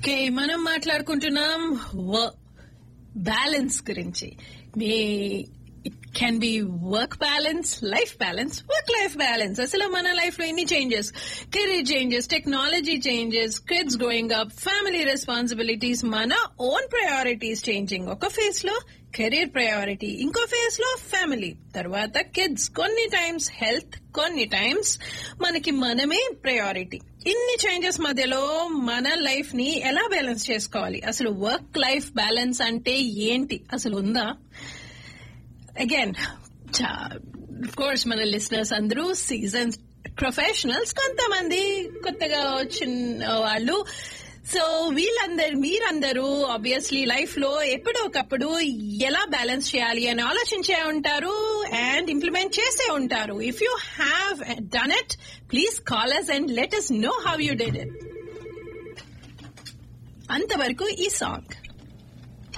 okay మనం మాట్లాడుకుంటున్నాం balance గురించి మీ can be work balance life balance work life balance అసలు మన లైఫ్ లో ఎన్ని changes career changes technology changes kids growing up family responsibilities మన ఓన్ ప్రయారిటీస్ చేంజింగ్ ఒక ఫేజ్ లో కెరీర్ ప్రయారిటీ ఇంకో ఫేజ్ లో ఫ్యామిలీ తర్వాత కిడ్స్ కొన్ని టైమ్స్ హెల్త్ కొన్ని టైమ్స్ మనకి మనమే ప్రయారిటీ ఇన్ని చేంజెస్ మధ్యలో మన లైఫ్ ని ఎలా బ్యాలెన్స్ చేసుకోవాలి అసలు వర్క్ లైఫ్ బ్యాలెన్స్ అంటే ఏంటి అసలు ఉందా అగైన్ కోర్స్ మన లిసనర్స్ అందరూ సీజన్స్ ప్రొఫెషనల్స్ కొంతమంది కొత్తగా వచ్చిన వాళ్ళు సో వీళ్ళందరూ మీరందరూ ఆబ్వియస్లీ లైఫ్ లో ఎప్పుడో ఒకప్పుడు ఎలా బ్యాలెన్స్ చేయాలి అని ఆలోచించే ఉంటారు అండ్ ఇంప్లిమెంట్ చేసే ఉంటారు if you have done it please call us and let us know how you did it అంతవరకు ఈ సాంగ్